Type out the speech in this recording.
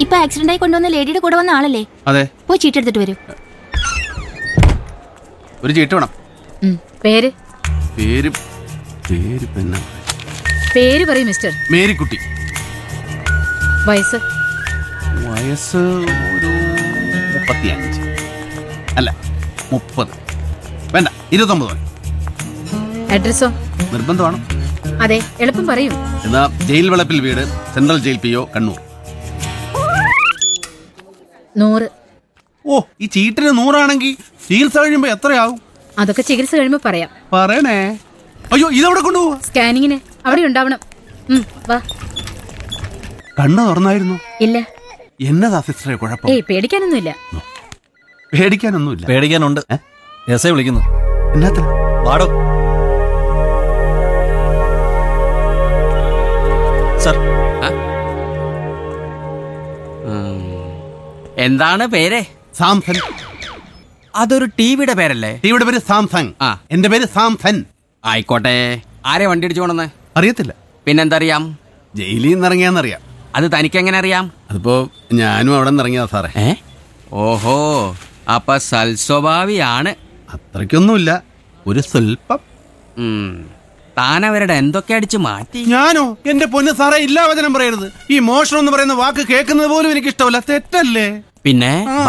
ഇപ്പൊ ആക്സിഡന്റ് ആയി കൊണ്ടുവന്ന ലേഡിയുടെ കൂടെ വന്ന ആളല്ലേ അതെ പോയി ചീട്ടെടുത്തിട്ട് വരൂ ഒരു ചീട്ട് വേണം ഉം. പേര് പേര് പേര് പിന്നെ പേര് പറയും മിസ്റ്റർ മേരിക്കുട്ടി വയസ്സ് വയസ്സ് ഒരു മുപ്പത്തിയഞ്ച് അല്ല മുപ്പത് വേണ്ട ഇരുപത്തൊമ്പത് മതി അഡ്രസ്സോ നിർബന്ധമാണ് അതെ എളുപ്പം പറയൂ എന്നാ ജയിൽ വളപ്പിൽ വീട് central jail P O Kannur നൂറ് ഓ ഈ ചീട്ടിന് നൂറാണെങ്കിൽ ചികിത്സ കഴിയുമ്പോ എത്രയാവും അതൊക്കെ ചികിത്സ കഴിയുമ്പോ പറയാം പറയണേ അയ്യോ ഇതെവിടെ കൊണ്ടുപോവാ സ്കാനിങ്ങിന് അവിടെ ഉണ്ടാവണം ഉം, വാ കണ്ണ് തുറന്നായിരുന്നു ഇല്ല എന്നതാ സിസ്റ്ററെ കുഴപ്പം ഏയ് പേടിക്കാനൊന്നുമില്ല പേടിക്കാനൊന്നുമില്ല പേടിക്കാനുണ്ട് ഏ? എസ് ഐ വിളിക്കുന്നു എന്നാത്ര വാടോ സർ എന്താണ് പേര് സാംസൺ അതൊരു ടിവിയുടെ പേരല്ലേ ടീയുടെ പേര് സാംസങ് ആ. എന്റെ പേര് സാംസൺ ആയിക്കോട്ടെ ആരെ വണ്ടി ഇടിച്ചു കൊണ്ടെന്ന് അറിയത്തില്ല പിന്നെന്തറിയാം ജയിലിൽ നിന്ന് ഇറങ്ങിയാന്നറിയാം അത് തനിക്ക് എങ്ങനെ അറിയാം അതിപ്പോ ഞാനും അവിടെ നിന്ന് ഇറങ്ങിയതാ സാറേ ഏ ഓഹോ അപ്പൊ സൽസ്വഭാവിയാണ് അത്രയ്ക്കൊന്നുമില്ല ഒരു സ്വൽപ്പം ഉം. താനവരുടെ എന്തൊക്കെ അടിച്ചു മാറ്റി ഞാനോ എന്റെ പൊന്ന് സാറേ ഇല്ലാ വചനം പറയരുത് ഈ മോഷണം എന്ന് പറയുന്ന വാക്ക് കേൾക്കുന്നത് പോലും എനിക്ക് ഇഷ്ടമല്ല തെറ്റല്ലേ പിന്നെ